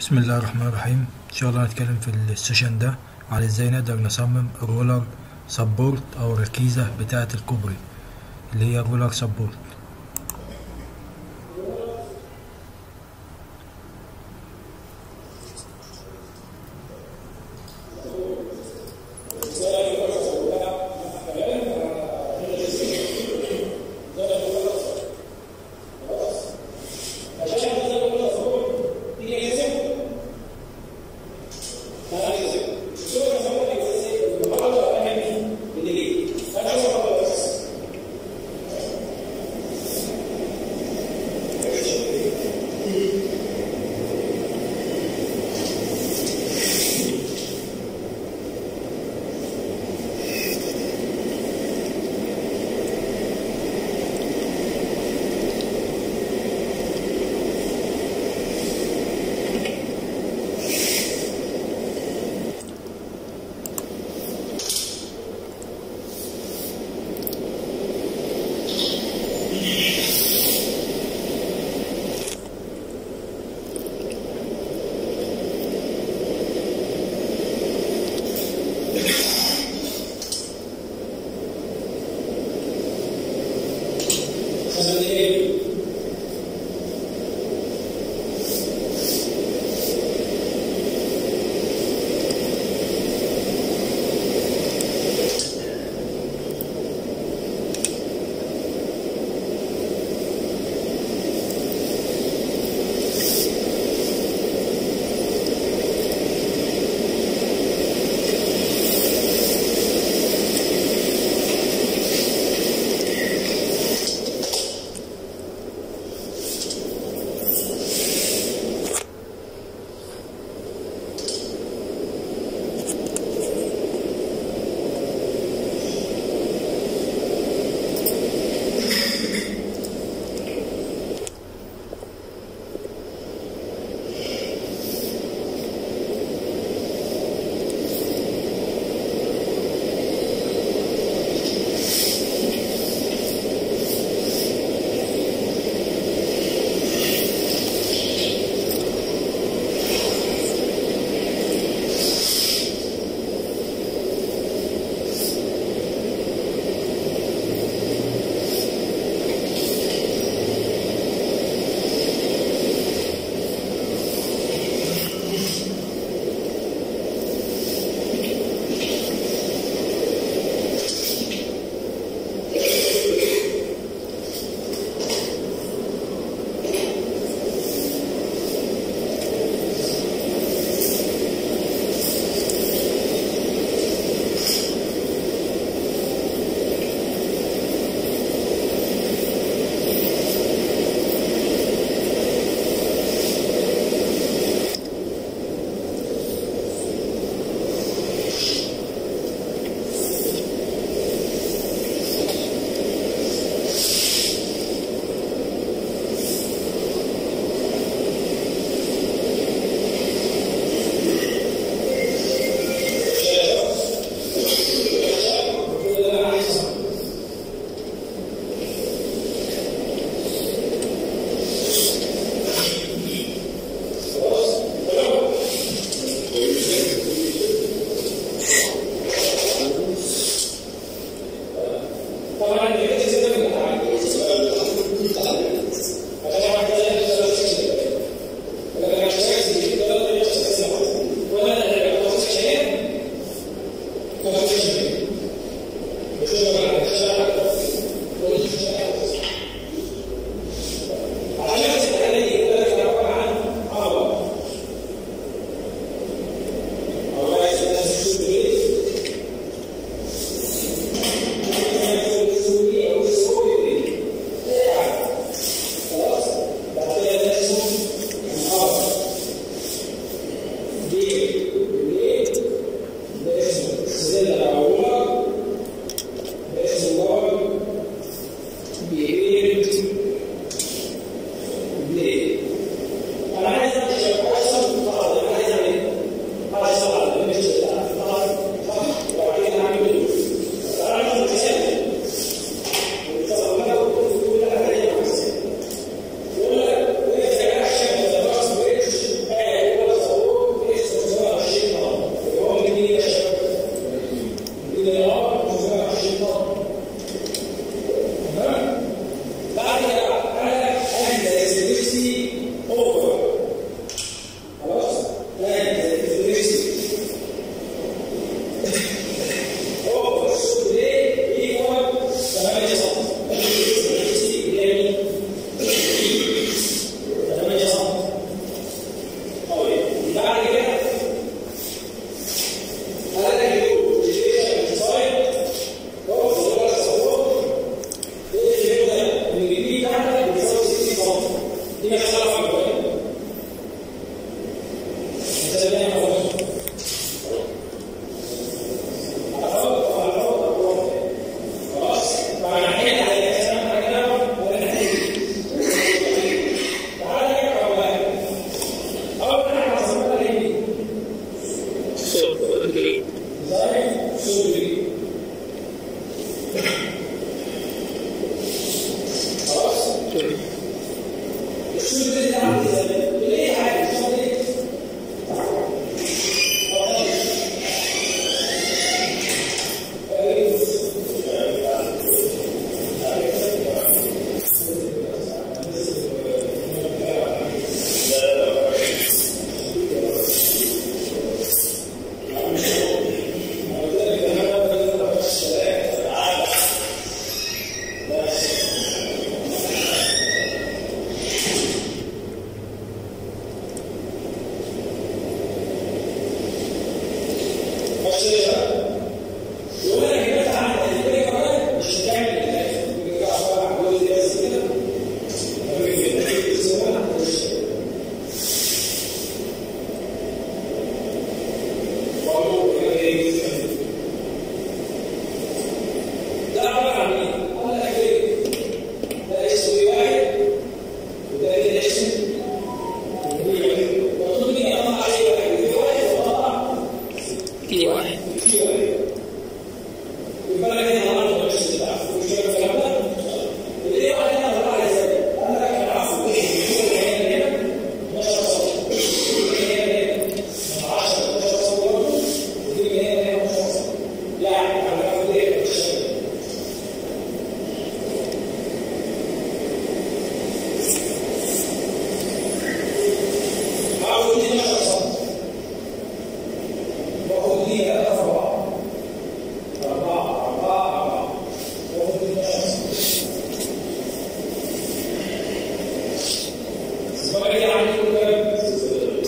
بسم الله الرحمن الرحيم ان شاء الله هنتكلم في السيشن ده على ازاي نقدر نصمم الرولر سبورت او الركيزة بتاعة الكوبري اللي هي الرولر سبورت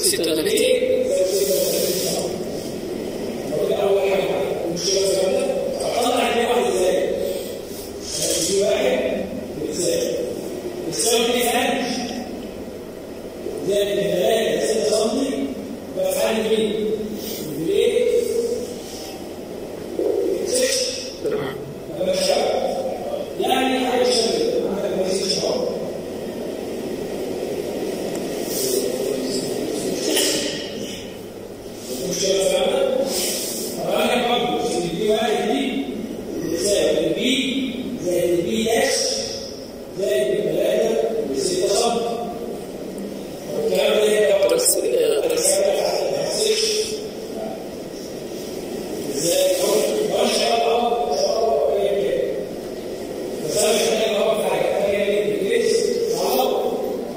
36 تمام يعني حاجه شبه عندك ميزه شباب مشكلة فاهمة؟ طب أنا برضه في البي واحد دي بتساوي البي زائد البي داش زائد الثلاثة بستة سم والكلام ده يبقى بس آه، بس ازاي؟ ما شاء الله ما شاء الله هي كده بس أنا مش محتاج أقف في حاجة هي بتدرس على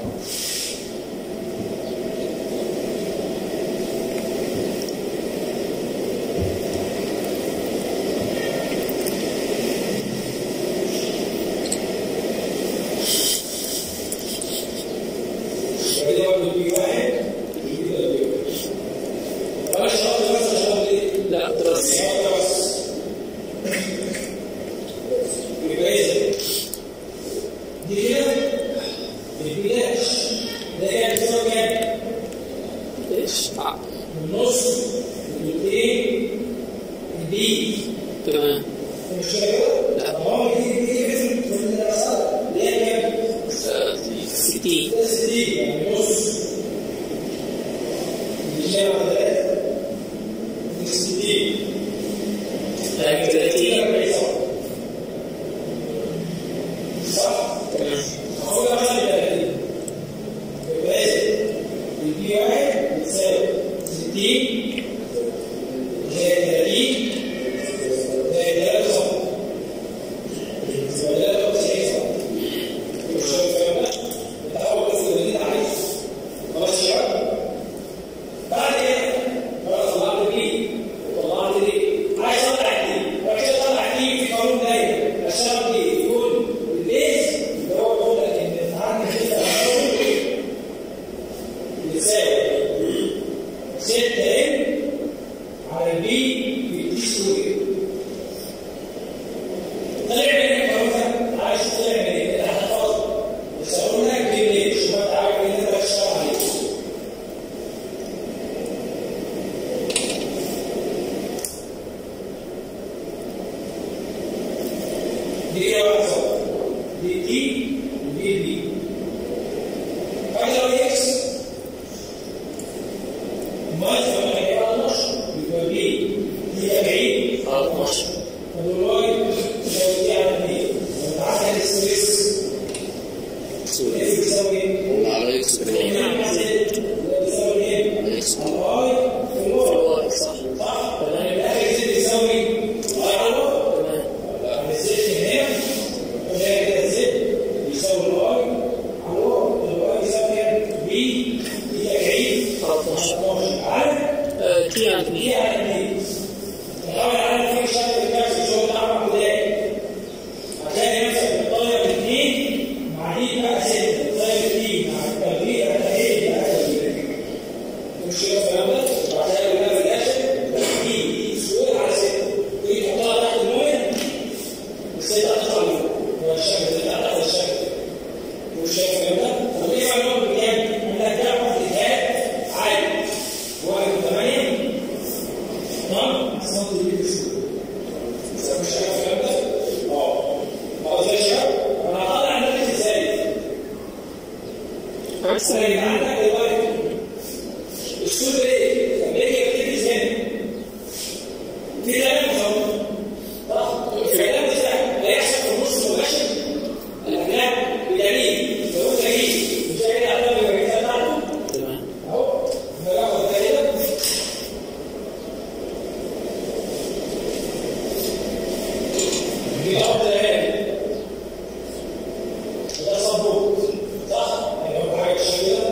ودي برضه بي واحد ودي ده بي واحد أنا شغال بس عشان إيه؟ لا دراسي دي كده البلاش ده كان بيساوي كام؟ ايش آه. النص الايه البي تمام مش كده؟ لا. هو دي دي اسم في الدراسات اللي هي كام؟ آه، 60 بس دي يعني نص بيساوي ثلاثة وستين آه، 30 صح؟ تمام هو ده مثلا 30 يبقى ايه؟ البي واحد بتساوي 60 زائد 30 زائد 3 صفر زائد 93 صفر مش فاهم ده؟ بتحاول بس اللي انت عايزه خلاص يا شباب؟ بعد كده خلاص طلعت دي وطلعت دي عايز اطلع دي بعد كده اطلع دي في قانون دايما اشتغل دي يقول البيز اللي هو بيقول لك ان العدد كده يساوي 6 ام على بي في دي سكوير طلع من ايه قانون عايز طلع من ايه؟ اللي هتحفظه بس اقول لك دي ليه؟ شوف انت عارف ان انت بتشتغل عليه دي كده واحد صفر دي دي ودي دي فاكر اكس ما تفهم هيبقى 12 يبقى بي هي 40 آه، 12 طب الواي تساوي دي على بي لو تعالى الستريس سوري اكس بيساوي ايه؟ على اكس بلين بيساوي ايه؟ اكس الواي في الواي واي صح صح؟ يعني الاخر زد بيساوي واي على الواي تمام الزد هنا وده كده الزد بيساوي الواي على الواي الواي بيساوي كام؟ بي هي 40 13 عارف؟ آه، تي على دي اتنين. على اتنين الأول عارف في شكل النفس الشغل ده عمل ازاي؟ هتلاقي نفسك بتطير اتنين مع دي بقى ستة بتطير اتنين مع التغيير هتلاقي دي بقى تغيير مش كده الكلام ده؟ وهتلاقي بقى في الآخر دي دي سكوير على ستة تيجي تحطها تحت المية والستة هتطلع لفوق هو الشكل ده تحت الشكل مش شايف الكلام ده؟ طب ايه بقى النقطة بكام؟ قال لك ده واحد عادي واحد وثمانية تمام؟ سنتي متر سكوير بس مش شايف الكلام ده؟ اه خلاص يا شباب انا هطلع الناتج ازاي؟ عكس طيب عندك دلوقتي السور ايه؟ طب ليه بتبتدي ازاي؟ في كلام مفهوم صح؟ الكلام ده سهل هيحصل في النص مباشر لا بدليل لو انت جيت مش قاعد على الباب الرئيسيه بتاعته تمام اهو ناخد كده دي افضل هادي ده صبور صح يعني هو حاجه شغاله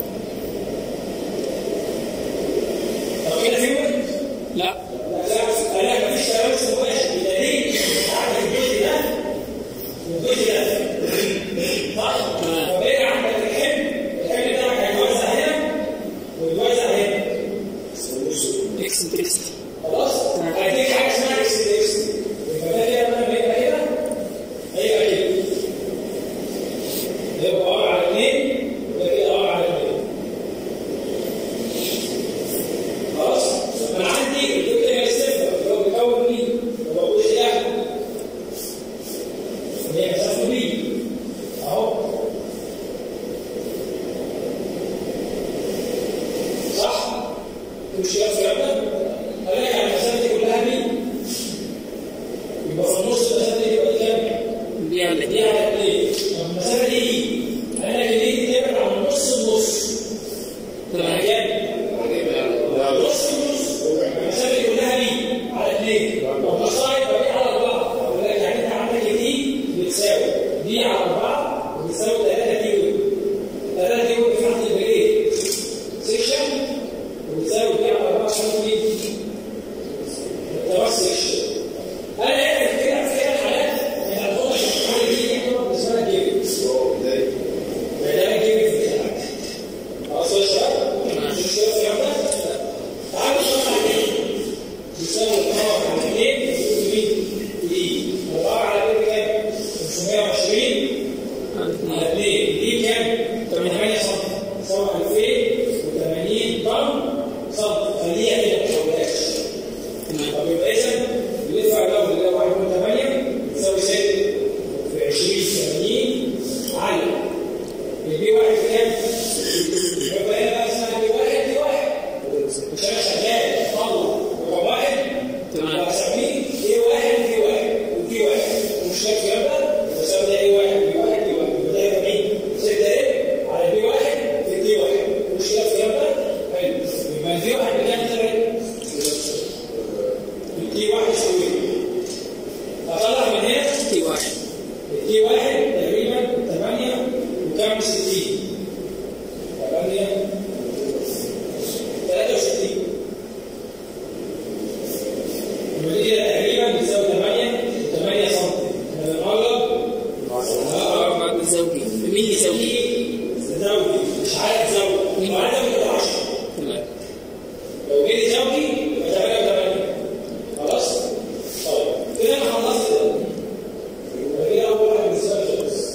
طب كده في وقت لا لا لا مفيش كلام مباشر بدليل عندك الجزء ده والجزء ده صح؟ تمام. فبقى عندك الحمل الحمل بتاعك هيتوزع هنا ويتوزع اكسنتريستي خلاص هديك حاجه اسمها اكسنتريستي يبقى ده كده لما يبقى كده هيبقى كده يبقى ار على 2 يبقى كده ار على 2 خلاص انا عندي الفكره السفر اللي هو بيكون مين هو بقول ايه اللي هي مسافه مين اهو صح مش كده الكلام ده قال لك على المسافه دي كلها مين يبقى في النص المسافه دي يبقى كام دي على دي على اثنين طب المسافه دي ايه قال لك دي تبعد عن نص النص تمام. كام نص النص المسافه دي كلها مين على اثنين طب مصايب يبقى دي على اربعه يقول لك يعني انت عندك دي بتساوي دي على اربعه بتساوي 3 كيلو 3 كيلو في حد الايه سيكشن وبتساوي دي على اربعه عشان مين التراس سيكشن انا قاعد كده في كده الحالات انت هتقول لك الحاله دي يعتبر بالنسبه لك جيبت ده جيبت في الحالات خلاص يا شباب مش مشكله في الكلام ده تعالوا نشوف على ايه يساوي الار على 2 دي الار على 2 كام 520 على 2 دي كام 8 سم يساوي 2080 طن سم خليها كده ما تحولهاش طب يبقى اذا بندفع الاول اللي هو 1.8 يساوي 6 في 20 80 على البي واحد كام؟ يبقى هنا بقى اسمها بي واحد بي واحد مش انا شغال طلع رقم واحد تمام. واسميه ايه واحد بي واحد وبي واحد ومش فاكر الكلام ده بسمي ده ايه واحد بي واحد بي واحد يبقى ده يبقى مين؟ 6 ايه؟ على بي واحد في بي واحد مش كده الكلام ده؟ حلو يبقى البي واحد بكام تمام؟ دي واحد يساوي اطلع من هنا دي واحد دي واحد تقريبا 8 وكام 60 8 63 ودي تقريبا بتساوي 8 8 سم احنا بنقرب أربعة زوجي مين اللي زوجي؟ دي زوجي مش عارف زوجي وعدد من 10 تمام لو جيت زوجي يبقى 8 و8 خلاص؟ طيب كده انا خلصت ده يبقى كده اول واحد بالنسبه لي خلص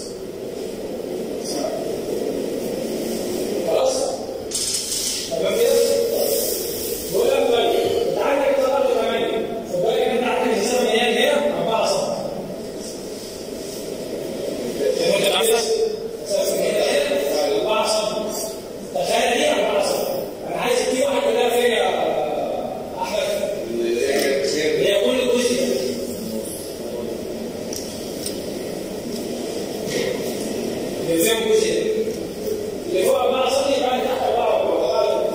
خلاص؟ تمام كده؟ بقول لك طيب انت عندك كده ضرب 8 خد بالك ان انت عندك الحساب من هنا لهنا 4 سم تخيل دي 4 سم انا عايز دي واحد كلها فين يا احمد؟ هي كل الجزء ده اللي فيهم الجزء ده اللي فوق 4 سم يبقى اللي تحت 4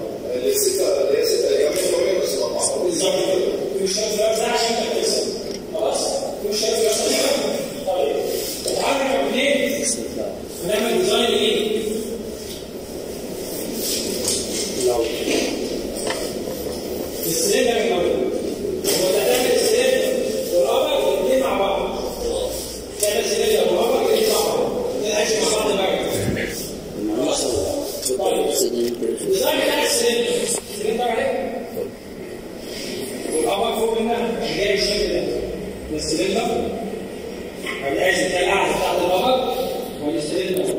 بالظبط كده في مش شرط ده عشان تكتسب خلاص في مش شرط ده طيب تعالى منين نعمل ديزاين ايه؟ السلندر الاول هو تعمل السلندر والرابع الاثنين مع بعض تعمل سلندر والرابع الاثنين مع بعض تنعيش مع بعض بقى خلاص طيب الديزاين بتاع السلندر السلندر عليه والرابع فوق منها جاي بالشكل ده ده السلندر والعايز ده القاعده بتاعت الرابع والسلندر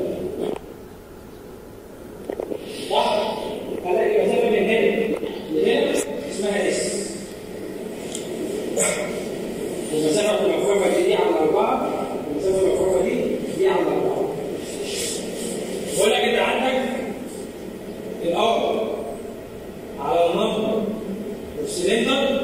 صح؟ هلاقي مسافه من هنا لهنا اسمها اس والمسافه المفروضه دي على اربعه والمسافه المفروضه دي دي على اربعه بقول لك انت عندك الار على النمبر والسلندر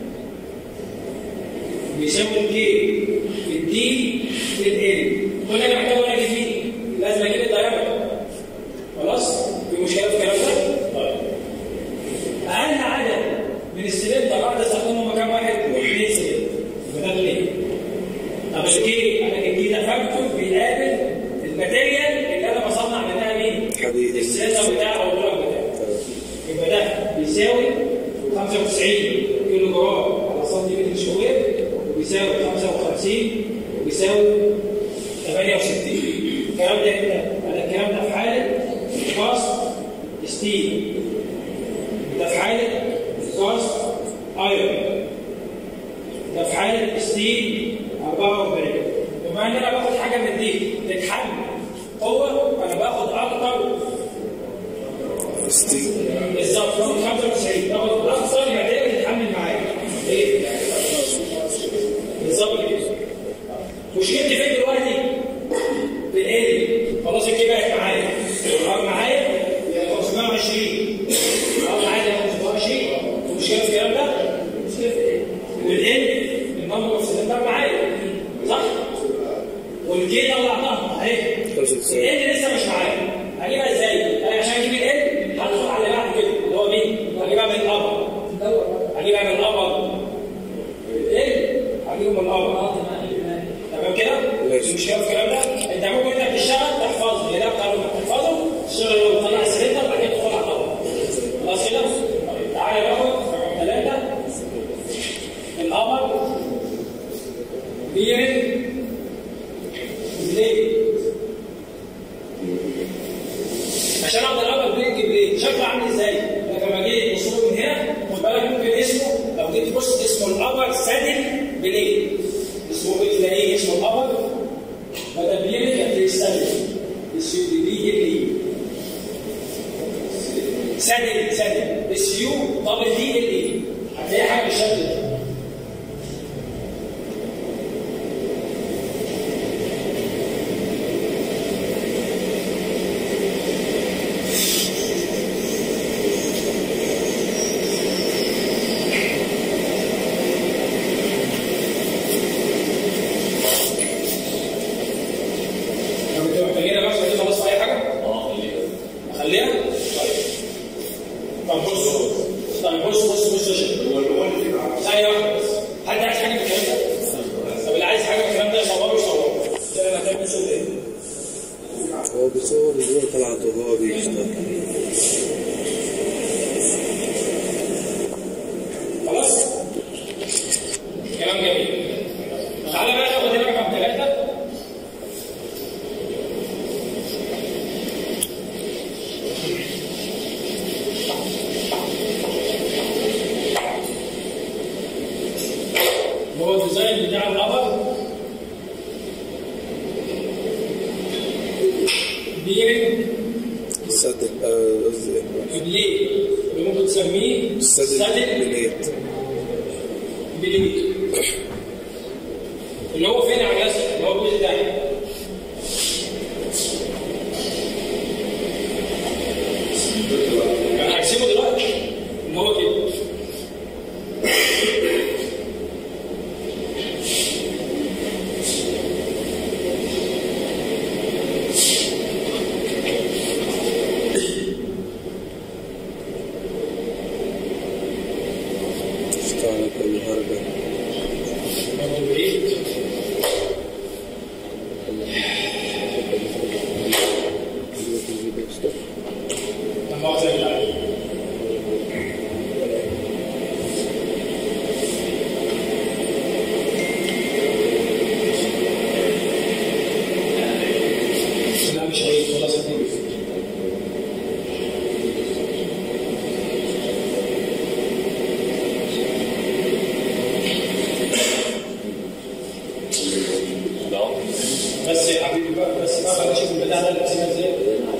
بيساوي الكي في الدي في ال كل انا محتاج اقول لك دي لازم اجيب الدايره خلاص في مشكله في الكلام ده طيب اقل عدد من السلندر اقدر استخدمه مكان واحد واثنين سلندر يبقى ده ليه؟ طب الكي انا الكي ده فاكتور بيقابل الماتيريال اللي انا بصنع منها مين؟ حديد. السلندر بتاعه او الدرج بتاعه يبقى ده بيساوي 95 كيلو جرام على سنتيمتر شوية وبيساوي 55 وبيساوي 68 الكلام ده امتى؟ انا الكلام ده في حالة كاست ستيل ده في حالة كاست في حاله ستيل 44 بما ان انا باخد حاجه من دي تتحمل قوه انا باخد اكتر ستيل بالظبط باخد 95 باخد اكثر يبقى بتتحمل معايا ايه بالظبط كده مشكلتي فين دلوقتي؟ بالقلب خلاص الكيبه بقت معايا أقعد معايا 520 أقعد معايا 520 في مشكله في الكلام ده؟ مشكله في ايه؟ والقلب النمبر اوف سلندر معايا صح؟ والكي طلعناها اهي 95. القلب لسه مش معايا هجيبها ازاي؟ انا عشان اجيب القلب هدخل على اللي بعد كده اللي هو مين؟ هجيبها من القمر هجيبها من القمر القلب هجيبه من القمر تمام كده؟ ماشي. مش كده في الكلام ده؟ انت ممكن انت بتشتغل تحفظه اللي ده بتاع لما تحفظه تشتغل لو تطلع السلندر بعد كده تدخل على الطبق خلاص كده؟ طيب تعالى ناخد رقم ثلاثة القمر بيرن ليه؟ عشان اقدر اقدر بريك بليد شكله عامل ازاي؟ لما لما جيت تبص له من هنا خد بالك ممكن اسمه لو جيت تبص اسمه الابر سادل بليد اسمه ايه تلاقيه اسمه الابر بدل بليد هتلاقيه سادل اس يو دي بي ال سادل سادل اس يو دبل دي ال اي هتلاقي حاجه بالشكل ده لو انتوا محتاجينها بس دي خلاص في اي حاجه؟ اه خليها؟ طيب طب بص طيب بص بص بص يا شيخ ثانية واحدة بس حد عايز حاجة من الكلام ده؟ طب اللي عايز حاجة من الكلام ده يصوره يصوره عشان انا هتعمل شغل ايه؟ هو بيصور الصورة طلعت وهو بيشتغل خلاص؟ كلام جميل تعالى بقى ناخد هنا رقم ثلاثة هو الديزاين بتاع الرابر بيرنج السادل آه، قصدي بليد اللي ممكن تسميه السادل سادل بليت بليد اللي هو فين على الرسم اللي هو الجزء ده انا هرسمه دلوقتي ان هو كده اشتغل كل هرجة برضه ايه لما هو زي ما لا مش عيب خلاص اتنين بس يا حبيبي بقى بس بقى بقى شوف البتاع ده اللي بسيبها ازاي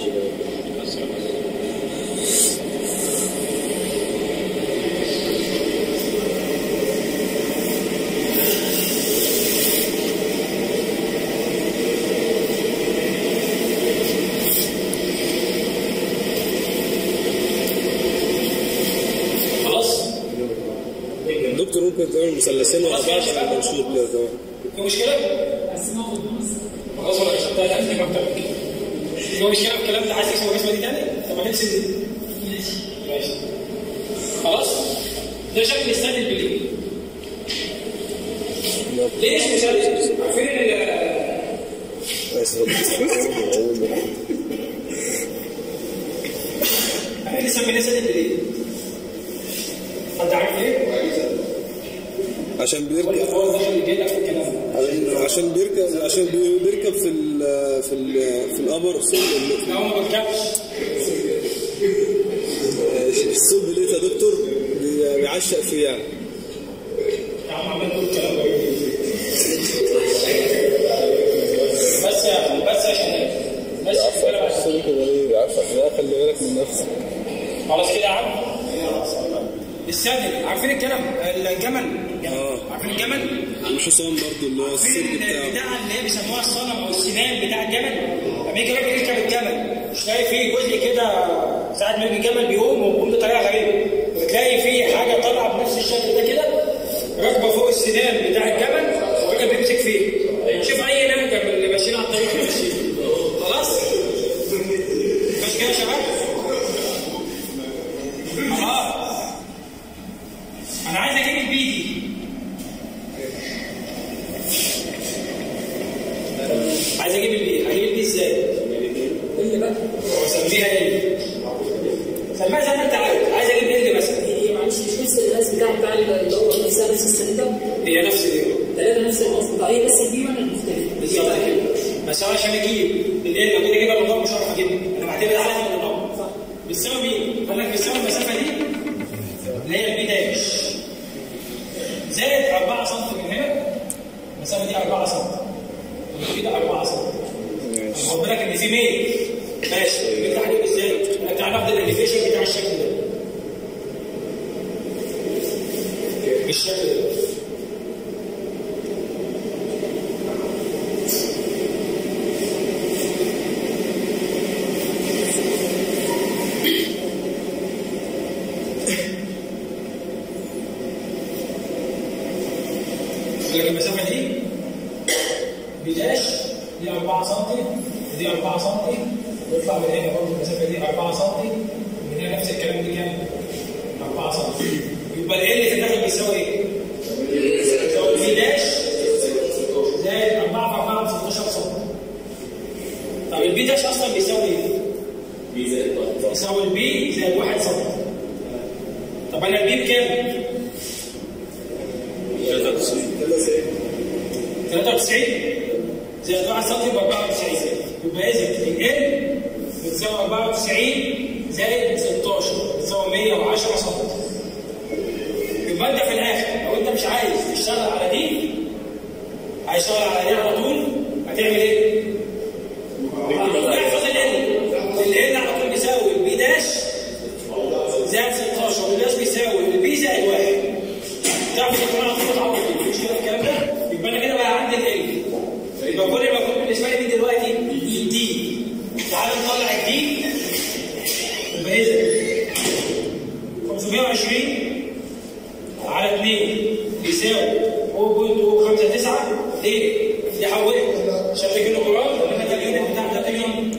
خلاص دكتور ممكن تعمل مثلثين ورا بعض على المنشور كده كمان في مشكلة؟ خلاص ولا كتبتها لا اكتب اكتر من كده. في مشكلة في الكلام ده عايز تكتب الرسمة دي تاني؟ طب ما ترسم دي. ماشي. خلاص؟ ده شكل السد البليل. ليه اسمه سد؟ عارفين ال- احنا اللي سميناه سد البليل. حد عارف ليه؟ عشان هو بيركب هو ده اللي جاي لك في الكلام ده. عشان بيركب عشان بي- بيركب في ال في ال في الابر صلب لا هو ما بيركبش. الصلب ليه يا دكتور بي- بيعشق فيه يعني يا عم عمال تقول كلام غريب. خلي بالك من نفسك خلاص كده يا عم السادل عارفين الكلام الجمل اه. عارفين الجمل الحصان برضو اللي هو السر عارفين بتاعه البتاع اللي هي بيسموها الصنم او السنان بتاع الجمل لما يجي راجل يركب الجمل مش تلاقي فيه جزء كده ساعة ما يجي الجمل بيقوم وبيقوم بطريقه غريبه وتلاقي فيه حاجه طالعه بنفس الشكل ده كده راكبه فوق السنان بتاع الجمل والراجل بيمسك فيه شوف اي نهجه من اللي ماشيين على الطريق ماشيين خلاص مش كده يا شباب اه انا عايز اجيب البي دي عايز اجيب البي اجيب البي ازاي؟ اللي بقى واسميها ايه؟ سميها زي ما انت عايز عايز اجيب ال مثلا هي معلش مش نفس الناس بتاع بتاع اللي هو نفسها نفس السنة هي نفس دي ثلاثة نفس الناس بتاع هي بس دي وانا المختلف بالظبط كده بس انا عشان اجيب ال لو كنت اجيبها بالنظام مش هعرف اجيبها انا بعتمد عليها من النظام صح بتساوي مين؟ قال لك بتساوي المسافه دي اللي هي البي داش زائد 4 سم من هنا المسافه دي 4 سم يبقى كده 4 سم خد بالك ان في ميل ماشي انت هتجيب ازاي؟ انت تعالى ناخد الاليفيشن بتاع الشكل ده بالشكل ده لكن المسافه دي بداش دي 4 سم ودي 4 سم ويطلع من هنا برضه المسافه دي 4 سم من هنا نفس الكلام دي كام؟ 4 سم يبقى ال في الداخل بيساوي ايه؟ بيساوي في داش زائد 4 في 4 ب 16 سم طب البي داش اصلا بيساوي ايه؟ يساوي البي زائد 1 سم طب انا البي بكام؟ 93 زائد 1 سم يبقى 94 يبقى اذا ال بتساوي 94 زائد 16 بتساوي 110 سم يبقى انت في الاخر لو انت مش عايز تشتغل على دي عايز تشتغل على دي على طول هتعمل ايه؟ على طول احفظ ال ال على طول بيساوي البي داش زائد 16 والبي داش بيساوي البي زائد 1 تعرف الكلام على طول تعوض مش كده الكلام ده يبقى انا كده بقى عندي ال يبقى كل ما كنت بالنسبه لي دي دلوقتي الدي تعال نطلع الدي يبقى اذا 520 على 2 بيساوي 0.59 ليه؟ دي حولت شكل كيلو جرام لما كان اليونت بتاع ده كام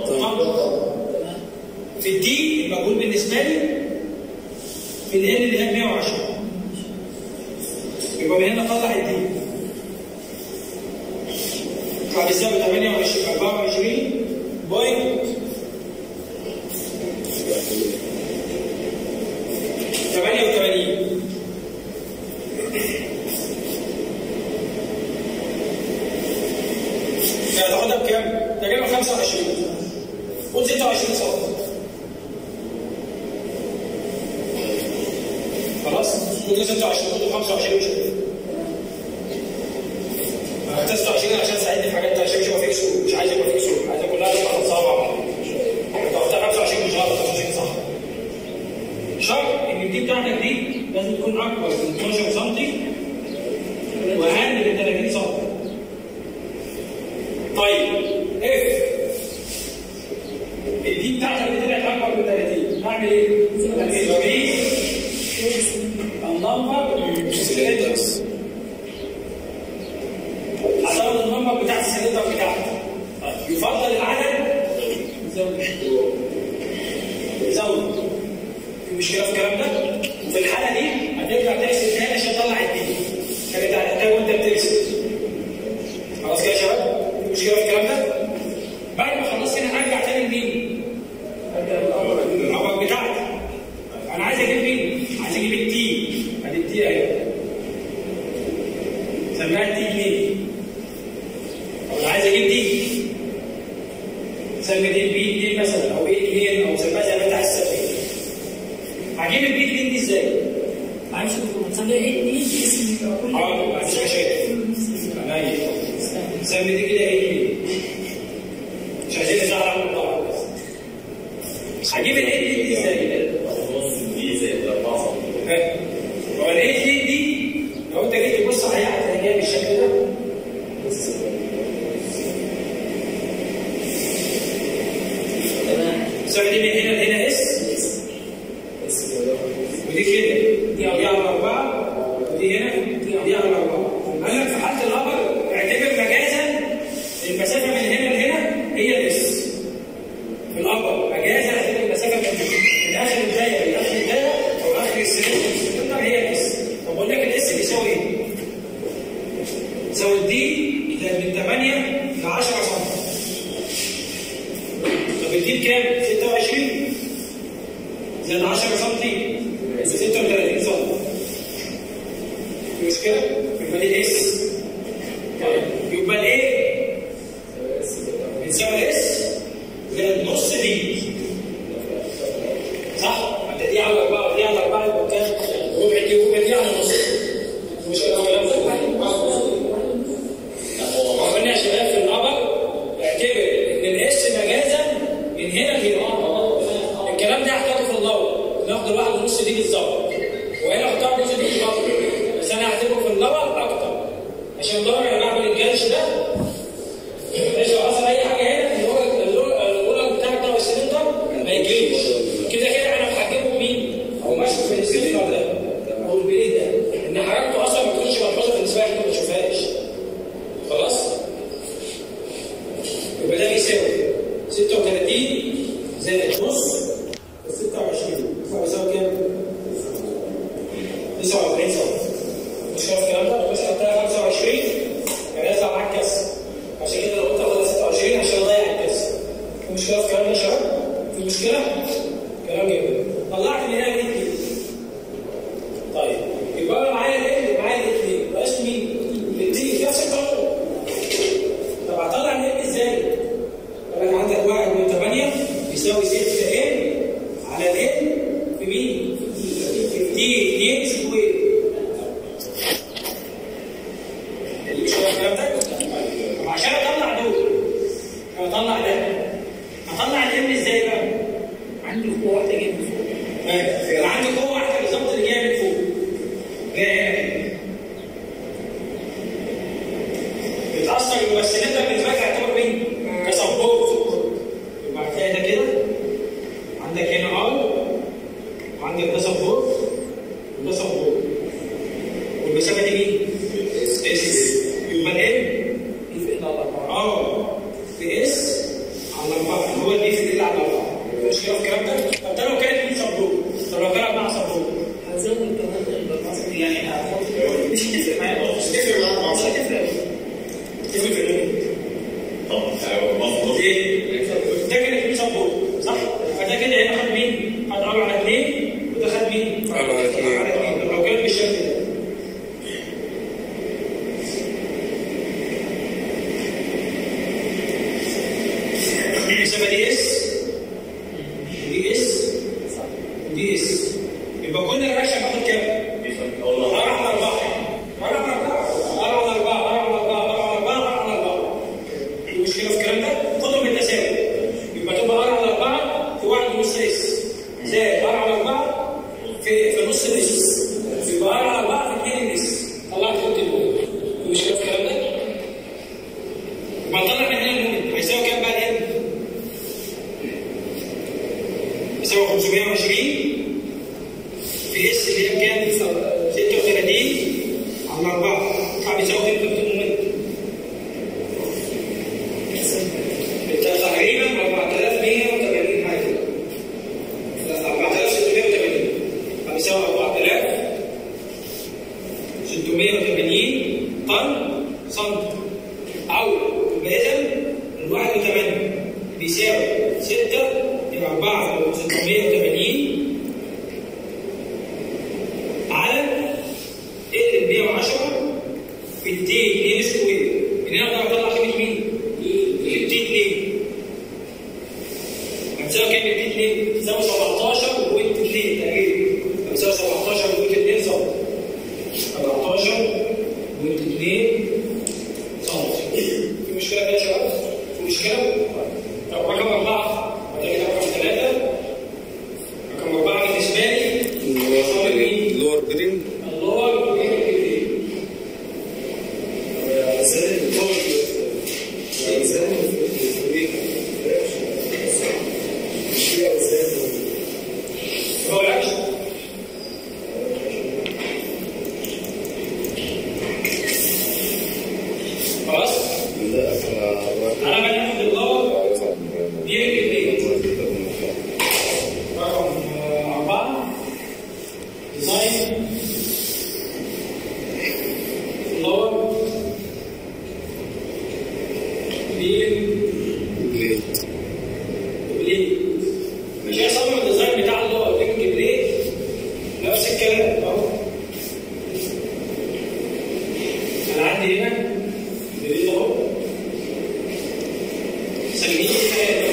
في الدي المجهول بالنسبه لي في ال اللي هي 120 يبقى من هنا طلع الدي هتساوي 28 24 بوينت 88 هتاخدها بكام؟ تقريبا 25 قول 26 سم خلاص؟ قول 26 قول 25 مش كده انا 26 عشان تساعدني في حاجات عشان مش يبقى فيه كسور مش عايز يبقى فيه كسور عايز كلها تبقى خلصانه مع بعض انت قلتها 25 مش غلط 25 صح شرط ان الدي بتاعتك دي لازم تكون اكبر من 12 سم واقل من 30 سم طيب اف الدي بتاعتك دي طلعت اكبر من 30 اعمل ايه؟ اقيس النمبر سلندرز هزود النمبر بتاعت السلندر بتاعتك يفضل العدد زود زود في مشكله في الكلام ده وفي الحاله دي هترجع ترسم تاني عشان تطلع الدي كانت هتحتاج وانت بترسم خلاص كده يا شباب في مشكله في الكلام ده بعد ما خلصت هنا هرجع تاني لمين؟ الابر بتاعتي انا عايز اجيب مين؟ عايز اجيب التي ادي التي اهي سميها التي جنيه طب انا عايز اجيب دي سمي دي البي دي مثلا او ايه جنيه او سميها زي ما انت عايز تسميها هجيب البي جنيه دي ازاي؟ معلش كنت بنسميها ايه دي اسم يبقى كل اه ما عنديش مشاكل عينيا سمي دي كده ايه جنيه مش عايزين نزعل من بعض بس هجيب الايه دي ازاي؟ ها؟ هو الايه دي دي لو انت جيت تبص عليها هتلاقيها بالشكل ده تمام السبب دي من هنا لهنا اس ودي كده دي على أربعة ودي هنا دي على أربعة قال لك في حالة الأمر اعتبر مجازا المسافة من هنا لهنا هي الاس في الأمر مجازا اعتبر المسافة من من آخر الدايرة لآخر الدايرة أو آخر السلندر هي الاس طب بقول لك الاس بيساوي إيه؟ يساوي دي من 8 ل 10 سم طب الدي بكام؟ 26 زائد 10 سم يبقى 36 سم في مشكلة؟ يبقى دي اس طيب يبقى الايه؟ بتساوي اس زائد نص دي صح؟ انت دي على 4 ودي على 4 يبقى كام؟ ربع دي وربع دي على نص مشكلة ولا لا؟ قلنا يا شباب في القمر اعتبر ان الاس مجازا من هنا لهنا الكلام ده هحتاجه في اللور ناخد الواحد ونص دي بالظبط وهنا اختار نص دي بالظبط بس انا هعتبره في اللور اكتر عشان ضرب انا بعمل الجلش ده ماشي لو حصل اي حاجه هنا اللي هو الرولر بتاع بتاع السلندر ما يجريش كده كده انا محجبه مين؟ او ماسكه في السلندر ده او البليد ده ان حركته اصلا ما تكونش ملحوظه بالنسبه لك ما تشوفهاش خلاص؟ يبقى ده بيساوي 36 زائد نص 26 بيساوي كام؟ 49 سم مش كده الكلام ده؟ بس حطها 25 يعني يطلع معاك كسر عشان كده لو قلت اخدها 26 عشان اضيع الكسر في مشكله في الكلام ده يا شباب؟ في مشكله؟ كلام جميل طلعت من هنا جديد كده طيب يبقى انا معايا الايه؟ معايا الاثنين بقاش مين؟ الاثنين في نفس القانون طب هطلع الام ازاي؟ يقول لك عندك 1 من 8 يساوي 6 ام على الام في مين؟ دي 2 سكوير مش هو الكلام ده؟ طب عشان اطلع دول اطلع ده هطلع الام ازاي بقى؟ عندي قوة واحدة جاية من فوق انا عندي قوه واحده بالظبط اللي جايه من فوق جايه هنا كده. بتاثر الممثلات ده بالنسبه لك هيعتبر مين؟ كسبورت يبقى هتلاقي ده كده عندك هنا ار وعندك ده سبورت وده سبورت والمسافه دي مين؟ اس يبقى الام دي في إحدى الأربعة اه في اس على 4 هو دي في ال على 4 مشكله في الكلام ده؟ طب ده لو كانت 2 سبورت طب لو كان 4 سبورت هزود كمان الأربعة يعني هتحط- مش هتفرق معايا خالص مش هتفرق معايا مش هتفرق تفرق في ايه؟ ايه؟ ده كان اتنين سبورت صح؟ فده كده هنا خد مين؟ خد ار على اثنين وده خد مين؟ ار على اتنين. على اثنين طب لو كان بالشكل ده المسافه دي اس دي اس دي اس يبقى كل الرشا باخد كام؟ أربعة على أربعة أربعة على أربعة أربعة على أربعة أربعة على أربعة أربعة على أربعة في مشكلة في الكلام ده؟ خدهم بالتساوي يبقى تبقى أربعة على أربعة في واحد ونص اس زائد أربعة على أربعة في في نص الاس يبقى أربعة على أربعة في اتنين الاس طلعت خط الأول في مشكلة في الكلام ده؟ يبقى نطلع من هنا المهم هيساوي كام بقى الام؟ يساوي 520 في اس اللي هي بكام؟ 36 على 4 يطلع بيساوي كام كام تقريبا 4180 حاجه كده 4680 بيساوي 4680 طن سنتي او يبقى اذا الواحد وثمانية بيساوي 6 يبقى 4 680 على ال 110 في 2 2 سكوير اللي انا اقدر اطلع قيمه مين؟ ال 2 هتساوي كام ال 2 تساوي 17 وانت 2 تقريبا هتساوي 17 وانت 2 سم 17 وانت 2 سم في مشكله كده يا شباب؟ في مشكله؟ طب رقم اربعه وده كده رقم ثلاثه اللور بين ليت ليه؟ مش هي صمم الديزاين بتاع اللي هو بينج بليد نفس الكلام اهو انا عندي هنا بليد اهو سميه خيال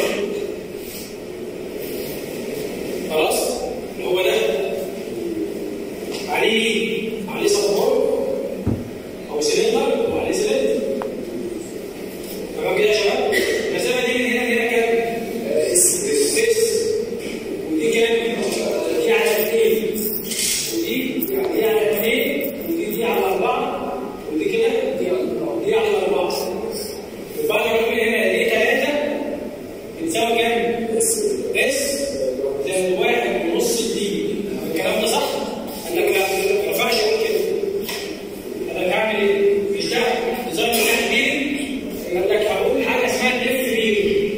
خلاص هو ده عليه عليه سبورت او سلندر وعليه سلندر تمام كده يا شباب المسافه دي من هنا لهنا كام؟ اس ودي كام؟ دي على اثنين ودي دي على اثنين ودي دي على اربعه ودي كده دي على دي على اربعه وبعد ما نقول هنا دي ثلاثه بتساوي كام؟ اس اس زائد واحد ونص دي الكلام ده صح؟ قال لك لا ما ينفعش اقول كده انا بعمل ايه؟ مش ده نظام الحاج بيري قال لك هقول حاجه اسمها الاف بيري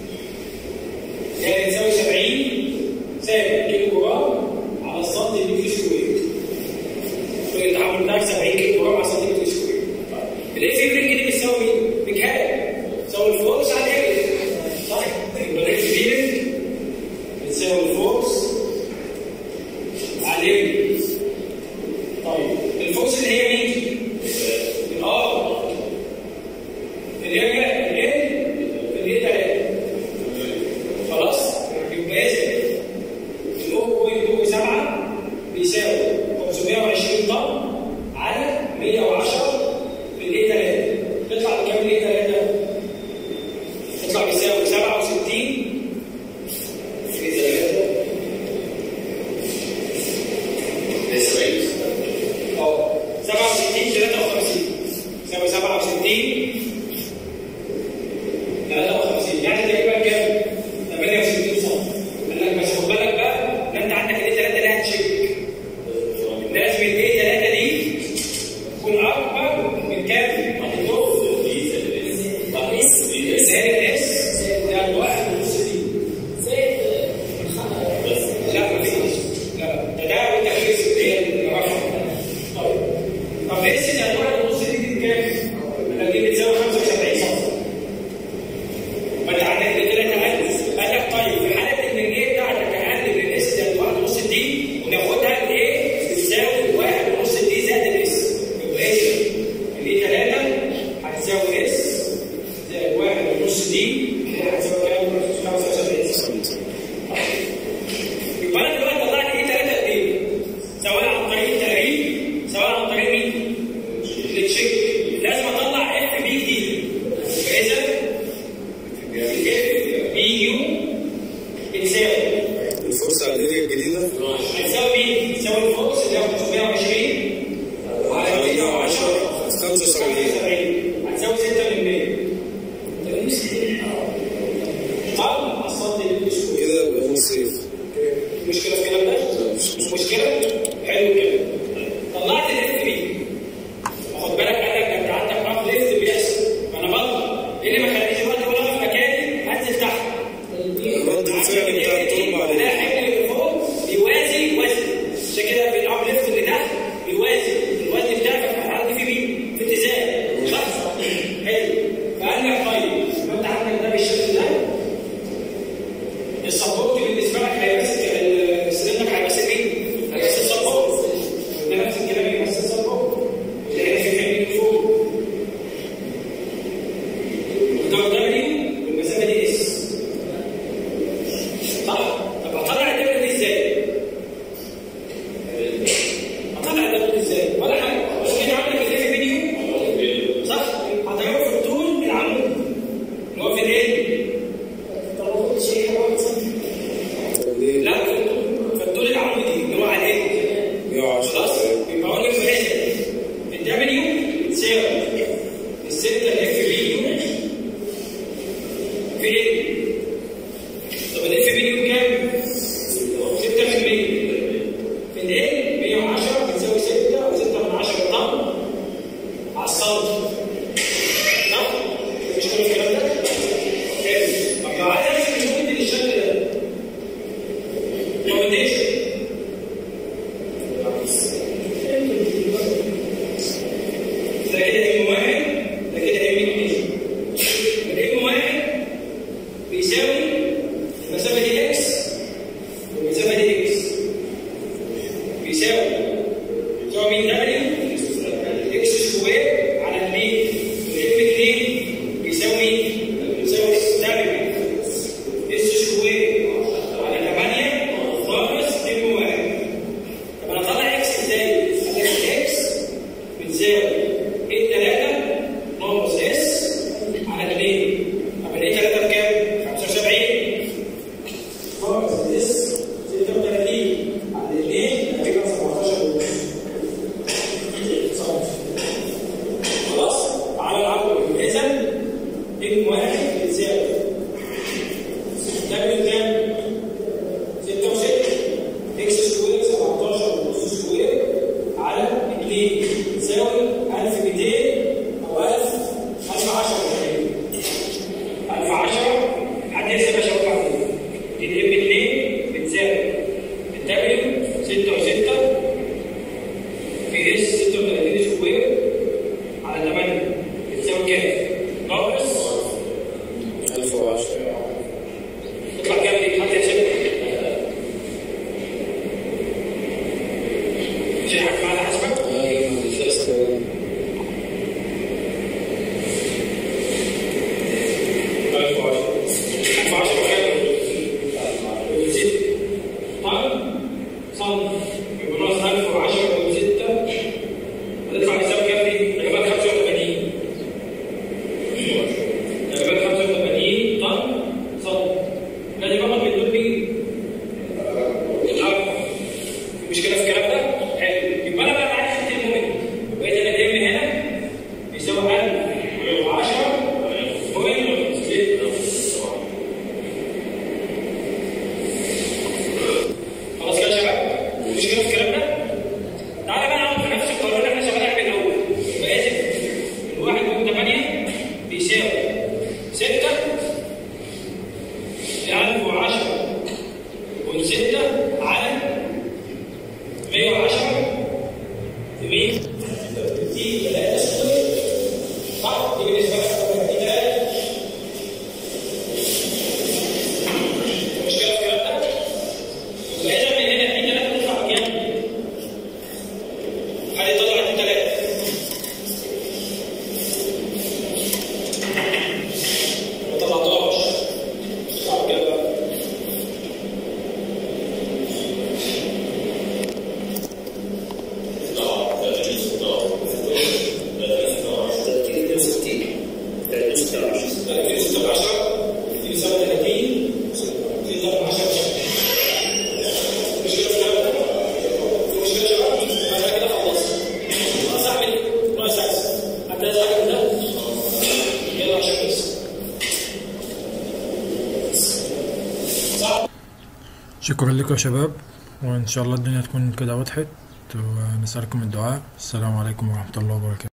يعني تساوي 70 سالب كيلو جرام على السنتي متر سكوير التعامل بتاعك 70 كيلو جرام على السنتي متر سكوير الاف بيري دي بتساوي مين؟ بكام؟ بتساوي الفورس على الاريا صح؟ يبقى الاف بيري بتساوي الفورس على الاريا طيب الفورس اللي هي مين؟ الار اللي هي الايه؟ اللي هي 3 خلاص؟ يبقى اذا ال 0.07 بيساوي 520 طن على 110 في اللي هي 3 تطلع بكام اللي هي 3؟ تطلع بيساوي 67 في 3 اه 67 53 يساوي 67 53 يعني تقريبا كام؟ 68 سم قال لك بس خد بالك بقى ان انت عندك الايه 3 لها تشيك لازم الايه 3 دي تكون اكبر من كام؟ الدور زائد اس زائد واحد ونص دي لا مفيش لا ده ده والتخليص اللي هي الرقم طيب طب اس زائد واحد ونص دي دي كام؟ قال لك دي بتساوي 75 سم ما انت عندك الثلاثه عدد قال لك طيب في حاله ان الايه بتاعتك اقل من الاس زائد واحد ونص دي وناخدها الايه بتساوي واحد ونص دي زائد الاس يبقى ايه؟ الايه 3 هتساوي اس زائد واحد ونص دي كده هتساوي كام؟ 75 سم يبقى انا دلوقتي طلعت ايه 3 ايه؟ سواء عن طريق التقريب سواء عن طريق مين؟ التشيك لازم اطلع اف بي جديد فاذا اف بي يو بتساوي الفرصة على الاريا الجديدة هتساوي مين؟ تساوي الفوكس اللي هو 520 على 110 75 هتساوي 6 من 100 طب حصلت الاسكوير كده يبقى هو سيف مشكلة في الكلام ده؟ مش مش مشكلة؟ حلو كده. طلعت الاف بي. خد بالك قال لك ده انت عندك رف ليفت بيحصل. فانا برضه ايه اللي ما خلانيش دلوقتي وانا في مكاني انزل تحت. رد الفعل بتاع التربة ده عليه الحمل اللي فوق بيوازي وزن. عشان كده في الاب ليفت اللي تحت بيوازي الوزن بتاعك هتعدي فيه مين؟ في اتزان. صح؟ حلو. فقال لك طيب يبقى انت عندك ده بالشكل ده السبورت بالنسبه لك هيمسك السلندر هيمسك مين؟ هيمسك السبورت ده نفس الكلام يمسك 6 و6 في اس 36 سكوير على 8 بتساوي كام؟ ناقص 1010 يطلع كام دي؟ حد يحسبها مش عارف معانا حسبك؟ ألف وعشرة ألف وعشرة كام؟ وست طيب صم يبقى ناقص ألف وعشرة وستة هتطلع حساب كام دي؟ هجيبها 85 هجيبها 85 طن صم لازم رقم بيدل لي الأرض في مشكلة في الكلام ده؟ حلو يبقى أنا بقى عايز حتة المومنت يبقى إذا أنا جاي من هنا بيساوي 1010 بوينت ستة خلاص كده يا شباب مشكلة في الكلام ده؟ تعالى بقى نقعد في نفس القانون اللي احنا شغالين عليه من الأول يبقى إذا الواحد من 8 بيساوي 6 لألف وعشرة وستة على 110 في 100 دي 3 صح؟ دي بالنسبة لك دي 3 مشكلة في الكلام ده؟ وإذا من هنا في 3 تطلع كام؟ حد يطلع دي 3 ما طلعتهاش صعب كده بقى شكرا لكم يا شباب وإن شاء الله الدنيا تكون كده وضحت ونسألكم الدعاء السلام عليكم ورحمة الله وبركاته